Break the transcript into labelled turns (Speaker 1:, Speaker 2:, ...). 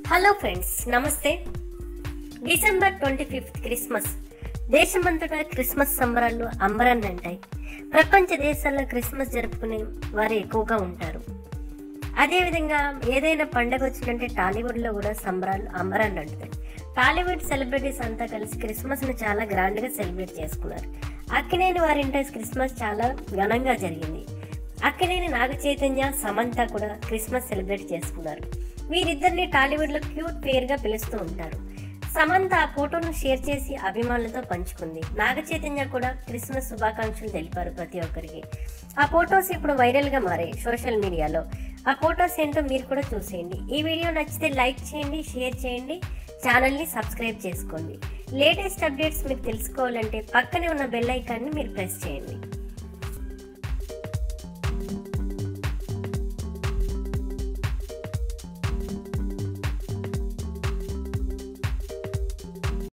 Speaker 1: hello friends నమస్తే December twenty fifth Christmas దేశమంతటా Christmas సంబరాలు అంబరాన్ని అంటాయి ప్రపంచ దేశాల్లో క్రిస్మస్ జరుపుకునే వారు ఎక్కువగా ఉంటారు అదేవిధంగా ఏదైనా పండగ వచ్చిందంటే టాలీవుడ్లో కూడా సంబరాలు అంబరాన్ని అంటాయి టాలీవుడ్ సెలబ్రిటీస్ అంతా కలిసి క్రిస్మస్ని చాలా గ్రాండ్గా సెలబ్రేట్ చేసుకున్నారు అక్కినేని వారింట క్రిస్మస్ చాలా ఘనంగా జరిగింది అక్కినేని నాగ చైతన్య సమంత కూడా క్రిస్మస్ సెలబ్రేట్ చేసుకున్నారు వీరిద్దరిని టాలీవుడ్ లో క్యూట్ పేర్ గా పిలుస్తూ ఉంటారు సమంత ఆ ఫోటోను షేర్ చేసి అభిమానులతో పంచుకుంది నాగ చైతన్య కూడా క్రిస్మస్ శుభాకాంక్షలు తెలిపారు ప్రతి ఒక్కరికి ఆ ఫోటోస్ ఇప్పుడు వైరల్ గా మారాయి సోషల్ మీడియాలో ఆ ఫోటోస్ ఏంటో మీరు కూడా చూసేయండి ఈ వీడియో నచ్చితే లైక్ చేయండి షేర్ చేయండి ఛానల్ని సబ్స్క్రైబ్ చేసుకోండి లేటెస్ట్ అప్డేట్స్ మీకు తెలుసుకోవాలంటే పక్కనే ఉన్న బెల్ ఐకాన్ని మీరు ప్రెస్ చేయండి